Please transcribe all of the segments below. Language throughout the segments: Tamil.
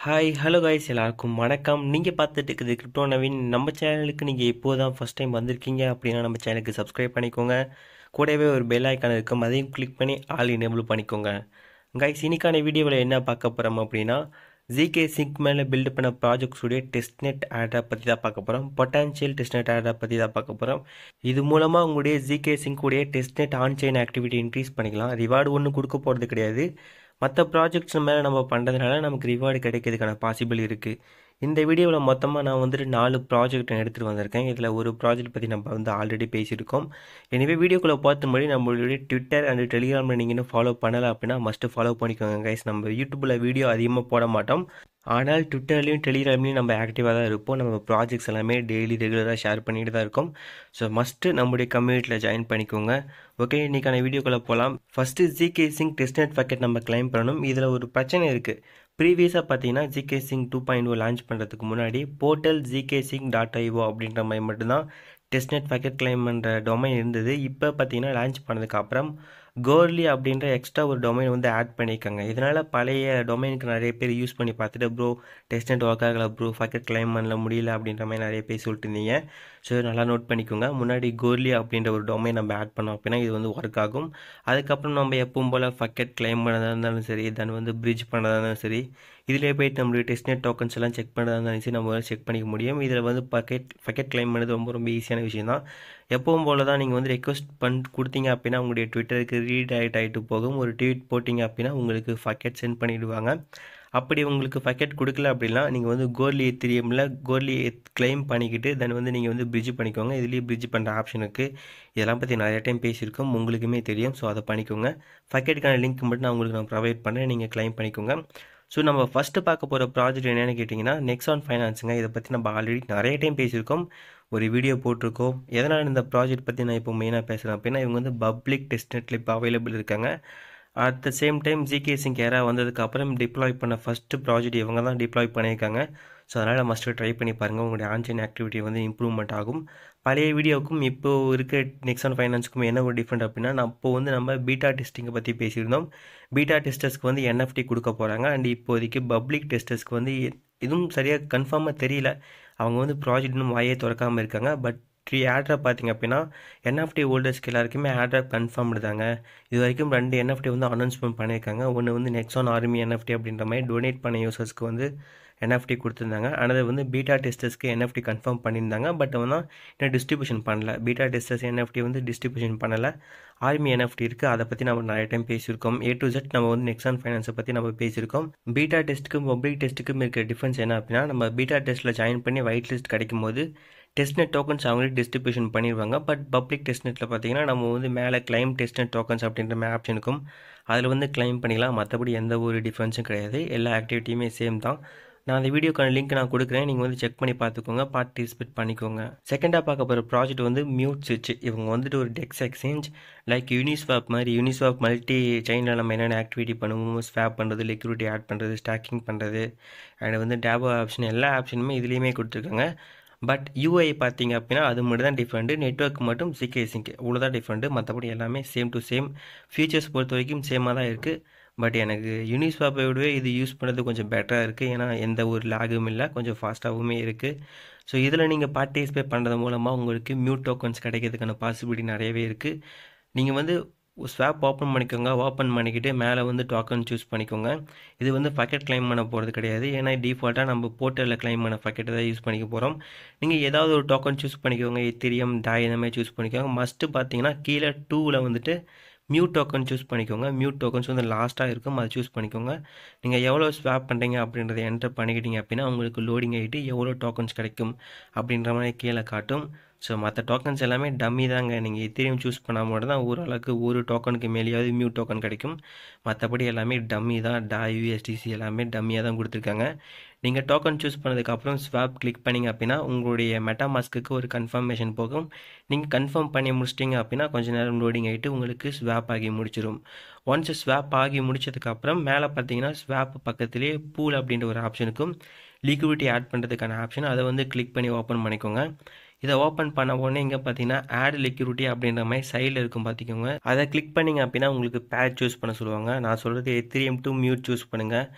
ஹாய் ஹலோ கைஸ் எல்லாருக்கும் வணக்கம் நீங்கள் பார்த்துட்டு இருக்குது கிரிப்டோ நவீன் நம்ம சேனலுக்கு நீங்கள் இப்போ தான் ஃபஸ்ட் டைம் வந்திருக்கீங்க அப்படின்னா நம்ம சேனலுக்கு சப்ஸ்கிரைப் பண்ணிக்கோங்க கூடவே ஒரு பெல் ஐக்கான் இருக்கும் அதையும் கிளிக் பண்ணி ஆல் எனேபிள் பண்ணிக்கோங்க கைஸ் இன்னைக்கான வீடியோவில் என்ன பார்க்க போகிறோம் அப்படின்னா ஜிகே சிங்க் மேலே பில்ட் பண்ண ப்ராஜெக்ட்ஸுடைய டெஸ்ட்நெட் ஆடை பற்றி தான் பார்க்க போகிறோம் பொட்டான்ஷியல் டெஸ்ட்நெட் ஆடை பற்றி தான் பார்க்க போகிறோம் இது மூலமாக உங்களுடைய ஜிகே சிங்க்குடைய testnet on chain activity increase பண்ணிக்கலாம் ரிவார்டு ஒன்றும் கொடுக்க போகிறது கிடையாது மற்ற ப்ராஜெக்ட்ஸ் மேலே நம்ம பண்ணுறதுனால நமக்கு ரிவார்டு கிடைக்கிறதுக்கான பாசிபிள் இருக்குது இந்த வீடியோவில் மொத்தமாக நான் வந்துட்டு நாலு ப்ராஜெக்ட் எடுத்துகிட்டு வந்திருக்கேன் இதில் ஒரு ப்ராஜெக்ட் பற்றி நம்ம வந்து ஆல்ரெடி பேசியிருக்கோம் எனவே வீடியோக்குள்ளே பார்த்தும்படி நம்மளுடைய ட்விட்டர் அண்ட் டெலிகிராமில் நீங்கள் இன்னும் ஃபாலோ பண்ணலை அப்படின்னா மஸ்ட்டு ஃபாலோ பண்ணிக்கோங்க கைஸ் நம்ம யூடியூப்பில் வீடியோ அதிகமாக போட மாட்டோம் ஆனால் ட்விட்டர்லேயும் டெலிகிராம்லேயும் நம்ம ஆக்டிவாக தான் இருப்போம் நம்ம ப்ராஜெக்ட்ஸ் எல்லாமே டெய்லி ரெகுலராக ஷேர் பண்ணிட்டு தான் இருக்கோம் ஸோ மஸ்ட்டு நம்முடைய கம்யூனிட்டியில் ஜாயின் பண்ணிக்கோங்க ஓகே இன்றைக்கான வீடியோக்குள்ளே போகலாம் first zk sync testnet packet நம்ம கிளைம் பண்ணணும் இதில் ஒரு பிரச்சனை இருக்குது ப்ரீவியஸாக பார்த்தீங்கன்னா zk sync two point O launch பண்ணுறதுக்கு முன்னாடி portal zk sync dot IO அப்படின்ற மாதிரி மட்டும்தான் டெஸ்ட்நெட் பாக்கெட் கிளைம் பண்ணுற டொமைன் இருந்தது இப்போ பார்த்தீங்கன்னா லான்ச் பண்ணதுக்கு அப்புறம் கோர்லி அப்படின்ற எக்ஸ்ட்ரா ஒரு டொமைன் வந்து ஆட் பண்ணியிருக்காங்க இதனால் பழைய டொமைனுக்கு நிறைய பேர் யூஸ் பண்ணி பார்த்துட்டு ப்ரோ டெஸ்ட்நெட் ஒர்க் ஆகலை ப்ரோ பாக்கெட் கிளைம் பண்ணல முடியல அப்படின்ற மாதிரி நிறைய பேர் சொல்லிட்டு இருந்தீங்க ஸோ நல்லா நோட் பண்ணிக்கோங்க முன்னாடி கோர்லி அப்படின்ற ஒரு டொமைன் நம்ம ஆட் பண்ணோம் அப்படின்னா இது வந்து ஒர்க் ஆகும் அதுக்கப்புறம் நம்ம எப்பவும் போல் பக்கெட் கிளைம் பண்ணதாக இருந்தாலும் சரி தென் வந்து பிரிட்ஜ் பண்ணதாக இருந்தாலும் சரி இதிலே போயிட்டு நம்மளுடைய டெஸ்ட்நெட் டோக்கன்ஸ் எல்லாம் செக் பண்ணதாக இருந்தாலும் சரி நம்ம செக் பண்ணிக்க முடியும் இதில் வந்து பக்கெட் பக்கெட் கிளைம் பண்ணது ரொம்ப ரொம்ப ஈஸியான விஷயம் தான் எப்பவும் போல் தான் நீங்கள் வந்து ரெக்வஸ்ட் பண் கொடுத்தீங்க அப்படின்னா உங்களுடைய ட்விட்டருக்கு ரீட் ஆகிட் ஆகிட்டு போகும் ஒரு ட்வீட் போட்டிங்க அப்படின்னா உங்களுக்கு பக்கெட் சென்ட் பண்ணிவிடுவாங்க அப்படி உங்களுக்கு பக்கெட் கொடுக்கல அப்படின்னா நீங்கள் வந்து கோர்லி எத்திரியமில் கோர்லி கிளைம் பண்ணிக்கிட்டு தென் வந்து நீங்கள் வந்து பிரிட்ஜ் பண்ணிக்கோங்க இதுலேயே பிரிட்ஜ் பண்ணுற ஆப்ஷன் இருக்குது இதெல்லாம் பற்றி நிறைய டைம் பேசியிருக்கோம் உங்களுக்குமே தெரியும் ஸோ அதை பண்ணிக்கோங்க பக்கெட்டுக்கான லிங்க் மட்டும் நான் உங்களுக்கு நான் ப்ரொவைட் பண்ணுறேன் நீங்கள் கிளைம் பண்ணிக்கோங்க ஸோ நம்ம ஃபஸ்ட்டு பார்க்க போகிற ப்ராஜெக்ட் என்னென்னு கேட்டிங்கன்னா நெக்ஸான் ஃபைனான்ஸுங்க இதை பற்றி நம்ம ஆல்ரெடி நிறைய டைம் பேசியிருக்கோம் ஒரு வீடியோ போட்டிருக்கோம் எதனால் இந்த ப்ராஜெக்ட் பற்றி நான் இப்போ மெயினாக பேசுகிறேன் அப்படின்னா இவங்க வந்து பப்ளிக் டெஸ்ட்நெட்டில் இப்போ அவைலபிள் இருக்காங்க at the same time zk sync era வந்ததுக்கு அப்புறம் டிப்ளாய் பண்ண ஃபஸ்ட்டு ப்ராஜெக்ட் இவங்க தான் டிப்ளாய் பண்ணியிருக்காங்க ஸோ அதனால் மஸ்ட்டு ட்ரை பண்ணி பாருங்கள் உங்களுடைய ஆன்லைன் ஆக்டிவிட்டி வந்து இம்ப்ரூவ்மெண்ட் ஆகும் பழைய வீடியோவுக்கும் இப்போ இருக்க நெக்ஸான் ஃபைனான்ஸுக்கும் என்ன ஒரு டிஃப்ரெண்ட் அப்படின்னா நான் இப்போ வந்து நம்ம பீட்டா டெஸ்டிங்கை பற்றி பேசியிருந்தோம் பீட்டா டெஸ்டர்ஸ்க்கு வந்து என்எஃப்டி கொடுக்க போகிறாங்க அண்ட் இப்போதைக்கு பப்ளிக் டெஸ்டர்ஸ்க்கு வந்து இதுவும் சரியாக கன்ஃபார்மாக தெரியல அவங்க வந்து ப்ராஜெக்ட் இன்னும் வாயே திறக்காமல் இருக்காங்க பட் த்ரீ ஆட்ராப் பார்த்திங்க அப்படின்னா என்எஃப்டி ஹோல்டர்ஸ்க்கு எல்லாருக்குமே ஆட்ராப் கன்ஃபார்ம் தாங்க இது வரைக்கும் ரெண்டு என்எஃப்டி வந்து அனௌன்ஸ்மெண்ட் பண்ணியிருக்காங்க ஒன்று வந்து நெக்ஸான் ஆர்மி என்எஃப்டி அப்படின்ற மாதிரி டொனேட் பண்ண யூசர்ஸ்க்கு வந்து என்எஃப்டி கொடுத்துருந்தாங்க ஆனால் வந்து பீட்டா டெஸ்டர்ஸ்க்கு என்எஃப்டி கன்ஃபார்ம் பண்ணியிருந்தாங்க பட் வந்து இன்னும் டிஸ்ட்ரிபியூஷன் பண்ணல பீட்டா டெஸ்டர்ஸ் என்எஃப்டி வந்து டிஸ்ட்ரிபியூஷன் பண்ணலை ஆர்மி என்எஃப்டி இருக்குது அதை பற்றி நம்ம நிறைய டைம் பேசியிருக்கோம் ஏ டு ஜெட் நம்ம வந்து நெக்ஸான் ஃபைனான்ஸை பற்றி நம்ம பேசியிருக்கோம் பீட்டா டெஸ்ட்டுக்கும் பப்ளிக் டெஸ்ட்டுக்கும் இருக்கிற டிஃப்ரென்ஸ் என்ன அப்படின்னா நம்ம பீட்டா டெஸ்ட்டில் ஜாயின் பண்ணி ஒயிட் லிஸ்ட் கிடைக்கும் போது டெஸ்ட்நெட் டோக்கன்ஸ் அவங்களே டிஸ்ட்ரிபியூஷன் பண்ணிடுவாங்க பட் பப்ளிக் டெஸ்ட்நெட்டில் பார்த்தீங்கன்னா நம்ம வந்து மேலே கிளைம் டெஸ்ட்நெட் டோக்கன்ஸ் அப்படின்ற மாதிரி ஆப்ஷன் இருக்கும் அதில் வந்து கிளைம் பண்ணிக்கலாம் மற்றபடி எந்த ஒரு டிஃப்ரென்ஸும் கிடையாது எல்லா ஆக்டிவிட்டியுமே சேம் தான் நான் அந்த வீடியோக்கான லிங்க் நான் கொடுக்குறேன் நீங்கள் வந்து செக் பண்ணி பார்த்துக்கோங்க பார்ட்டிசிபேட் பண்ணிக்கோங்க செகண்டாக பார்க்க போகிற ப்ராஜெக்ட் வந்து மியூட் ஸ்விட்ச் இவங்க வந்துட்டு ஒரு டெக்ஸ் எக்ஸ்சேஞ்ச் லைக் யூனிஸ்வாப் மாதிரி யூனிஸ்வாப் மல்டி செயினில் நம்ம என்னென்ன ஆக்டிவிட்டி பண்ணுவோம் ஸ்வாப் பண்ணுறது லிக்விடிட்டி ஆட் பண்ணுறது ஸ்டாக்கிங் பண்ணுறது அண்ட் வந்து டேபோ ஆப்ஷன் எல்லா ஆப்ஷனுமே இதுலேயுமே கொடுத்துருக்காங்க பட் யூஐ பார்த்தீங்க அப்படின்னா அது மட்டும் தான் டிஃப்ரெண்ட்டு நெட்ஒர்க் மட்டும் சிகே சிங்க் இவ்வளோதான் டிஃப்ரெண்ட்டு மற்றபடி எல்லாமே சேம் டு சேம் ஃபீச்சர்ஸ் பொறுத்த வரைக்கும் சேமாக தான் இருக்குது பட் எனக்கு யூனிஸ்வாப்பை விடவே இது யூஸ் பண்ணுறது கொஞ்சம் பெட்டராக இருக்குது ஏன்னா எந்த ஒரு லேகும் இல்லை கொஞ்சம் ஃபாஸ்ட்டாகவுமே இருக்குது ஸோ இதில் நீங்கள் பார்ட்டிசிபேட் பண்ணுறது மூலமாக உங்களுக்கு மியூட் டோக்கன்ஸ் கிடைக்கிறதுக்கான பாசிபிலிட்டி நிறையவே இருக்குது நீங்கள் வந்து ஸ்வாப் ஓப்பன் பண்ணிக்கோங்க ஓப்பன் பண்ணிக்கிட்டு மேலே வந்து டோக்கன் சூஸ் பண்ணிக்கோங்க இது வந்து பக்கெட் கிளைம் பண்ண போகிறது கிடையாது ஏன்னா டிஃபால்ட்டாக நம்ம போர்ட்டலில் கிளைம் பண்ண பக்கெட்டை தான் யூஸ் பண்ணிக்க போகிறோம் நீங்கள் ஏதாவது ஒரு டோக்கன் சூஸ் பண்ணிக்கோங்க எத்திரியம் டாய் இந்த மாதிரி சூஸ் பண்ணிக்கோங்க மஸ்ட்டு பார்த்தீங்கன்னா கீழே டூவில் வந்துட்டு மியூட் டோக்கன் சூஸ் பண்ணிக்கோங்க மியூட் டோக்கன்ஸ் வந்து லாஸ்ட்டாக இருக்கும் அதை சூஸ் பண்ணிக்கோங்க நீங்கள் எவ்வளோ ஸ்வாப் பண்ணுறீங்க அப்படின்றத என்டர் பண்ணிக்கிட்டீங்க அப்படின்னா உங்களுக்கு லோடிங் ஆகிட்டு எவ்வளோ டோக்கன்ஸ் கிடைக்கும் அப்படின்ற மாதிரி கீழே காட்டும் ஸோ மற்ற டோக்கன்ஸ் எல்லாமே டம்மி தாங்க நீங்கள் எத்திரியம் சூஸ் பண்ணால் மட்டும் தான் ஓரளவுக்கு ஒரு டோக்கனுக்கு மேலேயாவது மியூட் டோக்கன் கிடைக்கும் மற்றபடி எல்லாமே டம்மி தான் டா யூஎஸ்டிசி எல்லாமே டம்மியாக தான் கொடுத்துருக்காங்க நீங்கள் டோக்கன் சூஸ் பண்ணதுக்கப்புறம் ஸ்வாப் கிளிக் பண்ணிங்க அப்படின்னா உங்களுடைய மெட்டாமாஸ்க்கு ஒரு கன்ஃபர்மேஷன் போகும் நீங்கள் கன்ஃபார்ம் பண்ணி முடிச்சிட்டிங்க அப்படின்னா கொஞ்சம் நேரம் லோடிங் ஆகிட்டு உங்களுக்கு ஸ்வாப் ஆகி முடிச்சிடும் ஒன்ஸ் ஸ்வாப் ஆகி முடிச்சதுக்கப்புறம் மேலே பார்த்தீங்கன்னா ஸ்வாப் பக்கத்துலேயே பூல் அப்படின்ற ஒரு ஆப்ஷனுக்கும் லிக்விடிட்டி ஆட் பண்ணுறதுக்கான ஆப்ஷன் அதை வந்து கிளிக் பண்ணி ஓப்பன் பண்ணிக்கோங்க இதை ஓப்பன் பண்ண உடனே இங்கே பார்த்தீங்கன்னா ஆட் லிக்யூரிட்டி அப்படின்ற மாதிரி சைடில் இருக்கும் பார்த்திக்கோங்க அதை கிளிக் பண்ணிங்க அப்படின்னா உங்களுக்கு பேட் சூஸ் பண்ண சொல்லுவாங்க நான் சொல்கிறது எத்திரியம் டு மியூட் சூஸ் பண்ணுங்கள்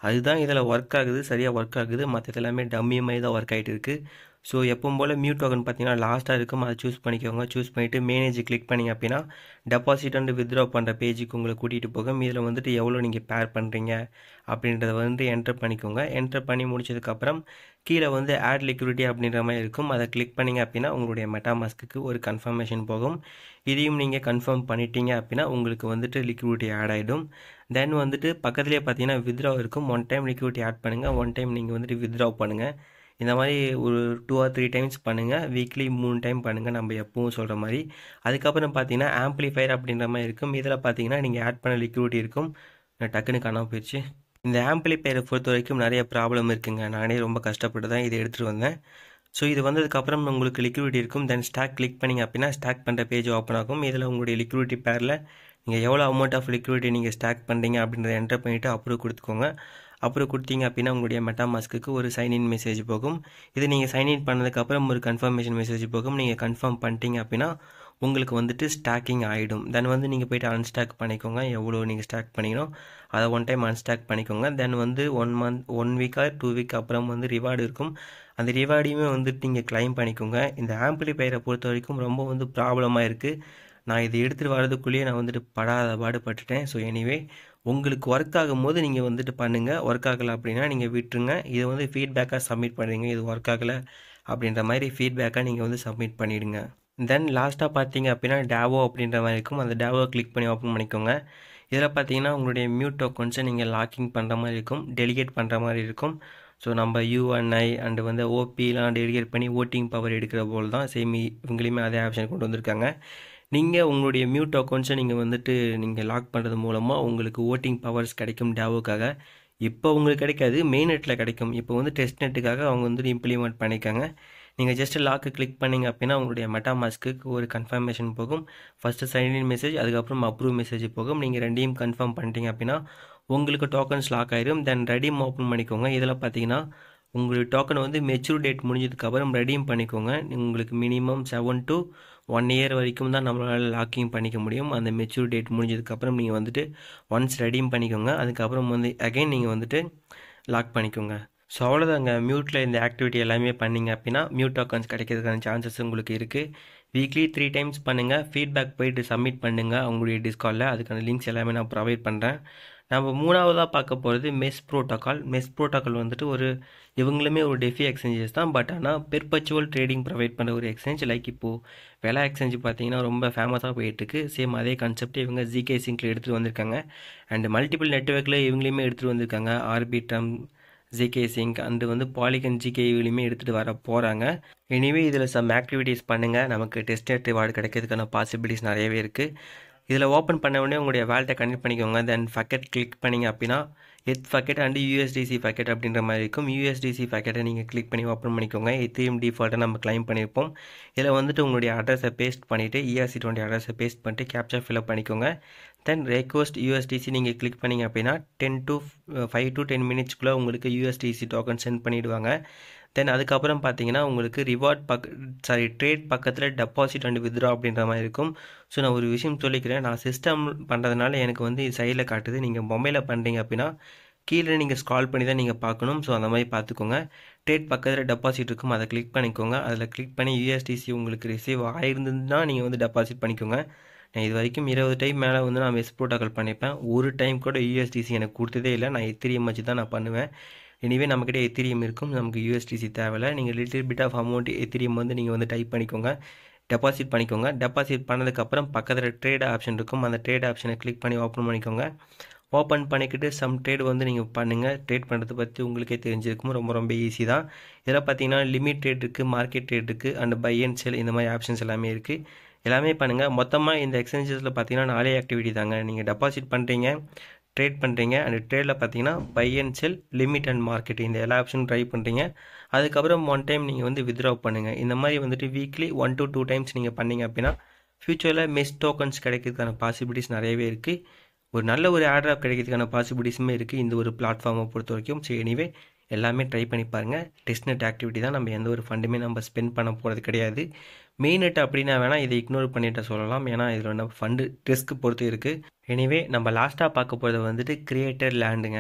அதுதான் இதில் ஒர்க் ஆகுது சரியாக ஒர்க் ஆகுது மற்றது எல்லாமே டம்மி மாதிரி தான் ஒர்க் ஆகிட்டு இருக்குது ஸோ எப்பவும் போல் மியூட் டோக்கன் பார்த்தீங்கன்னா லாஸ்ட்டாக இருக்கும் அதை சூஸ் பண்ணிக்கோங்க சூஸ் பண்ணிவிட்டு மேனேஜ் கிளிக் பண்ணிங்க அப்படின்னா டெபாசிட் அண்ட் வித்ட்ரா பண்ணுற பேஜுக்கு உங்களை கூட்டிகிட்டு போகும் இதில் வந்துட்டு எவ்வளோ நீங்கள் பேர் பண்ணுறீங்க அப்படின்றத வந்து என்டர் பண்ணிக்கோங்க என்டர் பண்ணி முடிச்சதுக்கப்புறம் கீழே வந்து ஆட் லிக்விடிட்டி அப்படின்ற மாதிரி இருக்கும் அதை கிளிக் பண்ணிங்க அப்படின்னா உங்களுடைய மெட்டாமாஸ்க்கு ஒரு கன்ஃபர்மேஷன் போகும் இதையும் நீங்கள் கன்ஃபார்ம் பண்ணிட்டீங்க அப்படின்னா உங்களுக்கு வந்துட்டு லிக்விடிட்டி ஆட் ஆகிடும் தென் வந்துட்டு பக்கத்துலேயே பார்த்தீங்கன்னா வித்ட்ரா இருக்கும் ஒன் டைம் லிக்விடிட்டி ஆட் பண்ணுங்கள் ஒன் டைம் நீங்கள் வந்துட்டு வித்ட்ரா பண்ணுங்கள் இந்த மாதிரி ஒரு டூ ஆர் த்ரீ டைம்ஸ் பண்ணுங்கள் வீக்லி மூணு டைம் பண்ணுங்கள் நம்ம எப்பவும் சொல்கிற மாதிரி அதுக்கப்புறம் பார்த்தீங்கன்னா ஆம்ப்ளிஃபயர் அப்படின்ற மாதிரி இருக்கும் இதில் பார்த்தீங்கன்னா நீங்கள் ஆட் பண்ண லிக்விடிட்டி இருக்கும் டக்குன்னு காணாமல் போயிடுச்சு இந்த ஆம்ப்ளிஃபயரை பொறுத்த வரைக்கும் நிறைய ப்ராப்ளம் இருக்குங்க நானே ரொம்ப கஷ்டப்பட்டு தான் இதை எடுத்துகிட்டு வந்தேன் ஸோ இது வந்ததுக்கப்புறம் உங்களுக்கு லிக்விடிட்டி இருக்கும் தென் ஸ்டாக் கிளிக் பண்ணிங்க அப்படின்னா ஸ்டாக் பண்ணுற பேஜ் ஓப்பன் ஆகும் இதில் உங்களுடைய லிக்விடிட்டி பேரில் நீங்கள் எவ்வளோ அமௌண்ட் ஆஃப் லிக்விடிட்டி நீங்கள் ஸ்டாக் பண்ணுறீங்க அப்படின்றத என்டர் பண்ணிவிட்டு அப்ரூவ் கொடுத்துக்கோங்க அப்புறம் கொடுத்தீங்க அப்படின்னா உங்களுடைய மெட்டாமாஸ்க்கு ஒரு சைன்இன் மெசேஜ் போகும் இது நீங்கள் சைன்இன் பண்ணதுக்கப்புறம் ஒரு கன்ஃபர்மேஷன் மெசேஜ் போகும் நீங்கள் கன்ஃபார்ம் பண்ணிட்டீங்க அப்படின்னா உங்களுக்கு வந்துட்டு ஸ்டாக்கிங் ஆகிடும் தென் வந்து நீங்கள் போய்ட்டு அன்ஸ்டாக் பண்ணிக்கோங்க எவ்வளோ நீங்கள் ஸ்டாக் பண்ணிக்கணும் அதை ஒன் டைம் அன்ஸ்டாக் பண்ணிக்கோங்க தென் வந்து ஒன் மந்த் ஒன் வீக்காக டூ வீக் அப்புறம் வந்து ரிவார்டு இருக்கும் அந்த ரிவார்டையுமே வந்துட்டு நீங்கள் கிளைம் பண்ணிக்கோங்க இந்த ஆம்பிளிஃபயரை பொறுத்த வரைக்கும் ரொம்ப வந்து ப்ராப்ளமாக இருக்குது நான் இதை எடுத்துகிட்டு வரதுக்குள்ளேயே நான் வந்துட்டு படாத பாடுபட்டுட்டேன் ஸோ எனிவே உங்களுக்கு ஒர்க் ஆகும்போது நீங்கள் வந்துட்டு பண்ணுங்கள் ஒர்க் ஆகலை அப்படின்னா நீங்கள் விட்டுருங்க இதை வந்து ஃபீட்பேக்காக சப்மிட் பண்ணுறீங்க இது ஒர்க் ஆகலை அப்படின்ற மாதிரி ஃபீட்பேக்காக நீங்கள் வந்து சப்மிட் பண்ணிவிடுங்க தென் லாஸ்ட்டாக பார்த்தீங்க அப்படின்னா டேவோ அப்படின்ற மாதிரி இருக்கும் அந்த டேவோ கிளிக் பண்ணி ஓப்பன் பண்ணிக்கோங்க இதில் பார்த்தீங்கன்னா உங்களுடைய மியூட் டோக்கன்ஸை நீங்கள் லாக்கிங் பண்ணுற மாதிரி இருக்கும் டெலிகேட் பண்ணுற மாதிரி இருக்கும் ஸோ நம்ம யூஎன்ஐ அண்டு வந்து ஓபிலாம் டெலிகேட் பண்ணி ஓட்டிங் பவர் எடுக்கிற போல் தான் சேம் இவங்களையுமே அதே ஆப்ஷன் கொண்டு வந்திருக்காங்க நீங்கள் உங்களுடைய மியூட் அக்கௌண்ட்ஸை நீங்கள் வந்துட்டு நீங்கள் லாக் பண்ணுறது மூலமாக உங்களுக்கு ஓட்டிங் பவர்ஸ் கிடைக்கும் டேவோக்காக இப்போ உங்களுக்கு கிடைக்காது மெயின் நெட்டில் கிடைக்கும் இப்போ வந்து டெஸ்ட் நெட்டுக்காக அவங்க வந்து இம்ப்ளிமெண்ட் பண்ணிக்காங்க நீங்கள் ஜஸ்ட் லாக்கு கிளிக் பண்ணிங்க அப்படின்னா உங்களுடைய மெட்டாமாஸ்க்கு ஒரு கன்ஃபர்மேஷன் போகும் ஃபஸ்ட்டு சைன்இன் மெசேஜ் அதுக்கப்புறம் அப்ரூவ் மெசேஜ் போகும் நீங்கள் ரெண்டையும் கன்ஃபார்ம் பண்ணிட்டீங்க அப்படின்னா உங்களுக்கு டோக்கன்ஸ் லாக் ஆயிரும் தென் ரெடீம் ஓப்பன் பண்ணிக்கோங்க இதில் பார்த்தீங்கன்னா உங்களுக்கு டோக்கன் வந்து மெச்சூர் டேட் முடிஞ்சதுக்கப்புறம் ரெடீம் பண்ணிக்கோங்க உங்களுக்கு minimum seven to one year வரைக்கும் தான் நம்மளால் லாக்கிங் பண்ணிக்க முடியும் அந்த மெச்சூர் டேட் முடிஞ்சதுக்கப்புறம் நீங்கள் வந்துட்டு ஒன்ஸ் ரெடீம் பண்ணிக்கோங்க அதுக்கப்புறம் வந்து அகைன் நீங்கள் வந்துட்டு லாக் பண்ணிக்கோங்க ஸோ அவ்வளோதாங்க மியூட்டில் இந்த ஆக்டிவிட்டி எல்லாமே பண்ணிங்க அப்படின்னா மியூட் டோக்கன்ஸ் கிடைக்கிறதுக்கான சான்சஸ் உங்களுக்கு இருக்குது வீக்லி த்ரீ டைம்ஸ் பண்ணுங்கள் ஃபீட்பேக் போயிட்டு சப்மிட் பண்ணுங்கள் அவங்களுடைய டிஸ்காலில் அதுக்கான லிங்க்ஸ் எல்லாமே நான் ப்ரொவைட் பண்ணுறேன் நம்ம மூணாவதாக பார்க்க போகிறது மெஸ் ப்ரோட்டோக்கால் மெஸ் ப்ரோட்டோக்கால் வந்துட்டு ஒரு இவங்களுமே ஒரு டெஃபி எக்ஸ்சேஞ்சஸ் தான் பட் ஆனால் பெர்பச்சுவல் ட்ரேடிங் ப்ரொவைட் பண்ணுற ஒரு எக்ஸ்சேஞ்ச் லைக் இப்போது வெலா எக்ஸ்சேஞ்ச் பார்த்தீங்கன்னா ரொம்ப ஃபேமஸாக போயிட்டுருக்கு சேம் அதே கான்செப்ட் இவங்க ஜிகே சிங்கில் எடுத்துகிட்டு வந்திருக்காங்க அண்ட் மல்டிபிள் நெட்ஒர்க்கில் இவங்களையுமே எடுத்துகிட்டு வந்திருக்காங்க ஆர்பிட்ரம் ஜிகே சிங்க் அண்டு வந்து பாலிகன் ஜிகே இவங்களையுமே எடுத்துகிட்டு வர போகிறாங்க எனிவே இதில் சம் ஆக்டிவிட்டீஸ் பண்ணுங்கள் நமக்கு டெஸ்ட் நெட் ரிவார்டு கிடைக்கிறதுக்கான பாசிபிலிட்டிஸ் நிறையவே இருக்குது இதில் ஓப்பன் பண்ண உடனே உங்களுடைய வேல்ட்டை கனெக்ட் பண்ணிக்கோங்க தென் ஃபக்கெட் கிளிக் பண்ணிங்க அப்படின்னா எத் ஃபக்கெட் அண்டு யூஎஸ்டிசி ஃபக்கெட் அப்படின்ற மாதிரி இருக்கும் யூஎஸ்டிசி ஃபக்கெட்டை நீங்கள் கிளிக் பண்ணி ஓப்பன் பண்ணிக்கோங்க எத்தையும் டிஃபால்ட்டாக நம்ம கிளைம் பண்ணியிருப்போம் இதில் வந்துட்டு உங்களுடைய அட்ரஸை பேஸ்ட் பண்ணிவிட்டு இஆர்சி டுவெண்ட்டி அட்ரஸை பேஸ்ட் பண்ணிட்டு கேப்சர் ஃபில்அப் பண்ணிக்கோங்க தென் ரெக்வஸ்ட் யூஎஸ்டிசி நீங்கள் கிளிக் பண்ணிங்க அப்படின்னா ten to five to ten மினிட்ஸ்க்குள்ளே உங்களுக்கு யூஎஸ்டிசி டோக்கன் சென்ட் பண்ணிவிடுவாங்க தென் அதுக்கப்புறம் பார்த்தீங்கன்னா உங்களுக்கு ரிவார்ட் பக் சாரி ட்ரேட் பக்கத்தில் டெபாசிட் அண்ட் வித்ரா அப்படின்ற மாதிரி இருக்கும் ஸோ நான் ஒரு விஷயம் சொல்லிக்கிறேன் நான் சிஸ்டம் பண்ணுறதுனால எனக்கு வந்து சைடில் காட்டுது நீங்கள் மொபைலில் பண்ணுறீங்க அப்படின்னா கீழே நீங்கள் ஸ்கால் பண்ணி தான் நீங்கள் பார்க்கணும் ஸோ அந்த மாதிரி பார்த்துக்கோங்க ட்ரேட் பக்கத்தில் டெபாசிட் இருக்கும் அதை கிளிக் பண்ணிக்கோங்க அதில் கிளிக் பண்ணி யூஎஸ்டிசி உங்களுக்கு ரிசீவ் ஆயிருந்ததுன்னா நீங்கள் வந்து டெபாசிட் பண்ணிக்கோங்க நான் இது வரைக்கும் இருபது டைம் மேலே வந்து நான் வெஸ் ப்ரோட்டோக்கால் பண்ணிப்பேன் ஒரு டைம் கூட யூஎஸ்டிசி எனக்கு கொடுத்ததே இல்லை நான் எத்திரியம் வச்சு தான் நான் பண்ணுவேன் எனிவே நம்மக்கிட்ட எத்திரியம் இருக்கும் நமக்கு யூஎஸ்டிசி தேவையில்லை நீங்கள் little bit of amount Ethereum வந்து நீங்கள் வந்து டைப் பண்ணிக்கோங்க டெபாசிட் பண்ணிக்கோங்க டெபாசிட் பண்ணதுக்கப்புறம் பக்கத்தில் ட்ரேட் ஆப்ஷன் இருக்கும் அந்த ட்ரேட் ஆப்ஷனை கிளிக் பண்ணி ஓப்பன் பண்ணிக்கோங்க ஓப்பன் பண்ணிக்கிட்டு சம் ட்ரேட் வந்து நீங்கள் பண்ணுங்கள் ட்ரேட் பண்ணுறதை பற்றி உங்களுக்கே தெரிஞ்சிருக்கும் ரொம்ப ரொம்ப ஈஸி தான் இதில் பார்த்தீங்கன்னா லிமிட் ட்ரேட் இருக்குது மார்க்கெட் ட்ரேட் இருக்குது அண்ட் பை அண்ட் செல் இந்த மாதிரி ஆப்ஷன்ஸ் எல்லாமே இருக்குது எல்லாமே பண்ணுங்கள் மொத்தமாக இந்த எக்ஸ்சேஞ்சஸில் பார்த்தீங்கன்னா நாலே ஆக்டிவிட்டி தாங்க நீங்கள் டெபாசிட் பண்ணுறீங்க ட்ரேட் பண்ணுறீங்க அண்ட் ட்ரேடில் பார்த்தீங்கன்னா buy and sell limit and market இந்த எல்லா ஆப்ஷனும் ட்ரை பண்ணுறீங்க அதுக்கப்புறம் ஒன் டைம் நீங்கள் வந்து வித்ட்ரா பண்ணுங்கள் இந்த மாதிரி வந்துட்டு weekly one to two times நீங்கள் பண்ணீங்க அப்படின்னா ஃப்யூச்சரில் மெஸ் டோக்கன்ஸ் கிடைக்கிறதுக்கான பாசிபிலிட்டிஸ் நிறையவே இருக்குது ஒரு நல்ல ஒரு ஆட்ராப் கிடைக்கிறதுக்கான பாசிபிலிட்டிஸுமே இருக்குது இந்த ஒரு பிளாட்ஃபார்மை பொறுத்த வரைக்கும் ஸோ எனிவே எல்லாமே ட்ரை பண்ணி பாருங்கள் டெஸ்ட் நெட் ஆக்டிவிட்டி தான் நம்ம எந்த ஒரு ஃபண்டுமே நம்ம ஸ்பெண்ட் பண்ண போகிறது கிடையாது மெயின் நெட் அப்படின்னா வேணால் இதை இக்னோர் பண்ணிட்டு சொல்லலாம் ஏன்னா இதில் நம்ம ஃபண்டு ரிஸ்க் பொறுத்து இருக்குது எனிவே நம்ம லாஸ்ட்டாக பார்க்க போகிறது வந்துட்டு கிரியேட்டர் லேண்டுங்க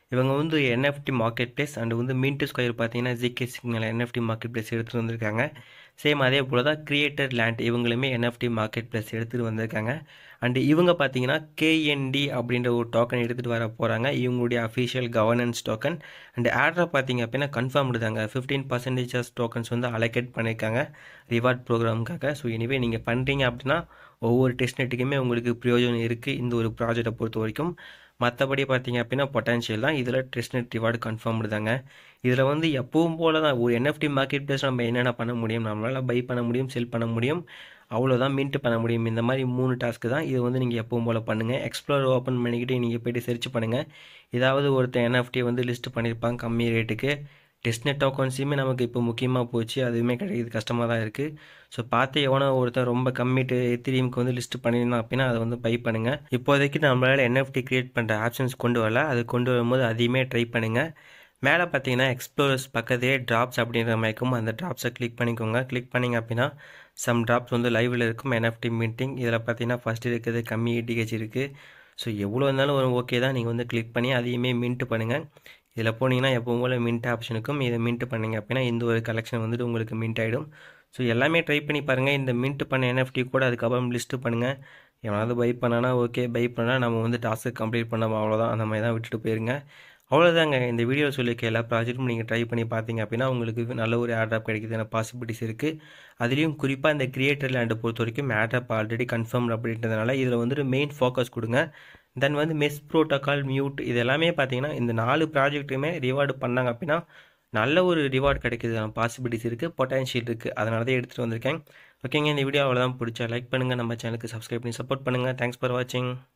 இவங்க வந்து என்எஃப்டி மார்க்கெட் பிளேஸ் அண்ட் வந்து மீன்ட்டு ஸ்கொயர் பார்த்தீங்கன்னா zk signal NFT market place எடுத்துகிட்டு வந்திருக்காங்க சேம் அதே போல் தான் கிரியேட்டர் லேண்ட் இவங்களுமே என்எஃப்டி மார்க்கெட் பிளேஸ் எடுத்துகிட்டு வந்திருக்காங்க அண்டு இவங்க பார்த்தீங்கன்னா கேஎன்டி அப்படின்ற ஒரு டோக்கன் எடுத்துகிட்டு வர போகிறாங்க இவங்களுடைய அஃபிஷியல் கவர்னன்ஸ் டோக்கன் அண்ட் ஆட்ரை பார்த்தீங்க அப்படின்னா கன்ஃபார்ம் எடுத்தாங்க ஃபிஃப்டீன் பர்சன்டேஜஸ் டோக்கன்ஸ் வந்து அலோகேட் பண்ணியிருக்காங்க ரிவார்ட் ப்ரோக்ராமுக்காக ஸோ எனிவே நீங்கள் பண்ணுறீங்க அப்படின்னா ஒவ்வொரு டெஸ்ட் நெட்டுக்குமே உங்களுக்கு பிரயோஜனம் இருக்குது இந்த ஒரு ப்ராஜெக்டை பொறுத்த வரைக்கும் மற்றபடி பார்த்தீங்க அப்படின்னா பொட்டான்ஷியல் தான் இதில் டெஸ்ட் நெட் ரிவார்டு கன்ஃபார்ம் தாங்க இதில் வந்து எப்பவும் போல தான் ஒரு என்எஃப்டி மார்க்கெட் பிளேஸ் நம்ம என்னென்ன பண்ண முடியும் நம்மளால் பை பண்ண முடியும் செல் பண்ண முடியும் அவ்வளோதான் மின்ட் பண்ண முடியும் இந்த மாதிரி மூணு டாஸ்க்கு தான் இது வந்து நீங்கள் எப்பவும் போல் பண்ணுங்கள் எக்ஸ்ப்ளோர் ஓப்பன் பண்ணிக்கிட்டு நீங்கள் போய்ட்டு சர்ச் பண்ணுங்கள் ஏதாவது ஒருத்தர் என்எஃப்டி வந்து லிஸ்ட் பண்ணியிருப்பாங்க கம்மி ரேட்டுக்கு டெஸ்ட்நெட் டோக்கன்ஸுமே நமக்கு இப்போ முக்கியமாக போச்சு அதுவுமே கிடைக்கிறது கஷ்டமாக தான் இருக்குது ஸோ பார்த்து எவனோ ஒருத்தர் ரொம்ப கம்மிட்டு எத்திரியமுக்கு வந்து லிஸ்ட் பண்ணியிருந்தோம் அப்படின்னா அதை வந்து பை பண்ணுங்கள் இப்போதைக்கு நம்மளால் என்எஃப்டி க்ரியேட் பண்ணுற ஆப்ஷன்ஸ் கொண்டு வரல அது கொண்டு வரும்போது அதையுமே ட்ரை பண்ணுங்கள் மேலே பார்த்தீங்கன்னா எக்ஸ்ப்ளோரர்ஸ் பக்கத்துலேயே ட்ராப்ஸ் அப்படின்ற மாதிரி இருக்கும் அந்த ட்ராப்ஸை கிளிக் பண்ணிக்கோங்க கிளிக் பண்ணிங்க அப்படின்னா சம் ட்ராப்ஸ் வந்து லைவில் இருக்கும் என்எஃப்டி மீட்டிங் இதில் பார்த்தீங்கன்னா ஃபஸ்ட்டு இருக்கிறது கம்மி ஏடிஹெச் இருக்குது ஸோ எவ்வளோ இருந்தாலும் ஒரு ஓகே தான் நீங்கள் வந்து கிளிக் பண்ணி அதையுமே மின்ட் பண்ணுங்கள் இதில் போனீங்கன்னா எப்பவும் போல் மின்ட் ஆப்ஷனுக்கும் இதை மின்ட் பண்ணிங்க அப்படின்னா இந்த ஒரு கலெக்ஷன் வந்துட்டு உங்களுக்கு மின்ட் ஆகிடும் ஸோ எல்லாமே ட்ரை பண்ணி பாருங்கள் இந்த மின்ட் பண்ண என்எஃப்டி கூட அதுக்கப்புறம் லிஸ்ட்டு பண்ணுங்கள் எவனாவது பை பண்ணானா ஓகே பை பண்ணால் நம்ம வந்து டாஸ்க்கு கம்ப்ளீட் பண்ணோம் அவ்வளோதான் அந்த மாதிரி தான் விட்டுட்டு போயிருங்க அவ்வளோதாங்க இந்த வீடியோ சொல்லியிருக்க எல்லா ப்ராஜெக்ட்டும் நீங்கள் ட்ரை பண்ணி பார்த்தீங்க அப்படின்னா உங்களுக்கு நல்ல ஒரு ஆட்ராப் கிடைக்கிறதுன பாசிபிலிட்டிஸ் இருக்குது அதுலேயும் குறிப்பாக இந்த கிரியேட்டர் லேண்டை பொறுத்த வரைக்கும் ஆட்ராப் ஆல்ரெடி கன்ஃபார்ம் அப்படின்றதுனால இதில் வந்துட்டு மெயின் ஃபோக்கஸ் கொடுங்க தென் வந்து மெஸ் ப்ரோட்டோக்கால் மியூட் இது எல்லாமே பார்த்தீங்கன்னா இந்த நாலு ப்ராஜெக்ட்டுமே ரிவார்டு பண்ணாங்க அப்படின்னா நல்ல ஒரு ரிவார்டு கிடைக்கிறதுக்கான பாசிபிலிட்டிஸ் இருக்குது பொட்டான்ஷியல் இருக்குது அதனால தான் எடுத்துகிட்டு வந்திருக்கேன் ஓகேங்க இந்த வீடியோ அவ்வளோதான் பிடிச்சா லைக் பண்ணுங்கள் நம்ம சேனலுக்கு சப்ஸ்கிரைப் பண்ணி சப்போர்ட் பண்ணுங்கள் தேங்க்ஸ் ஃபார் வாட்சிங்